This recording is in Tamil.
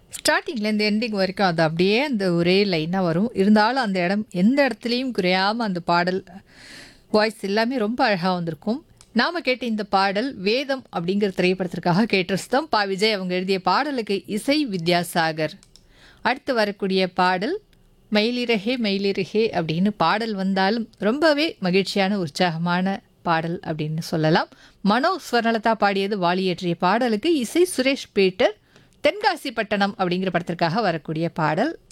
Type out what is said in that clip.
ஸ்டார்டிங்லேருந்து எண்டிங் வரைக்கும் அது அப்படியே அந்த ஒரே லைனாக வரும் இருந்தாலும் அந்த இடம் எந்த இடத்துலையும் குறையாமல் அந்த பாடல் வாய்ஸ் எல்லாமே ரொம்ப அழகாக வந்திருக்கும் நாம் கேட்ட இந்த பாடல் வேதம் அப்படிங்கிற திரைப்படத்திற்காக கேட்டிருந்தோம் பா விஜய் அவங்க எழுதிய பாடலுக்கு இசை வித்யாசாகர் அடுத்து வரக்கூடிய பாடல் மயிலிறகே மயிலிறகே அப்படின்னு பாடல் வந்தாலும் ரொம்பவே மகிழ்ச்சியான உற்சாகமான பாடல் அப்படின்னு சொல்லலாம் மனோ ஸ்வர்ணலதா பாடியது வாலி இயற்றிய பாடலுக்கு இசை சுரேஷ் பீட்டர் தென்காசி பட்டணம் அப்படிங்கிற படத்திற்காக வரக்கூடிய பாடல்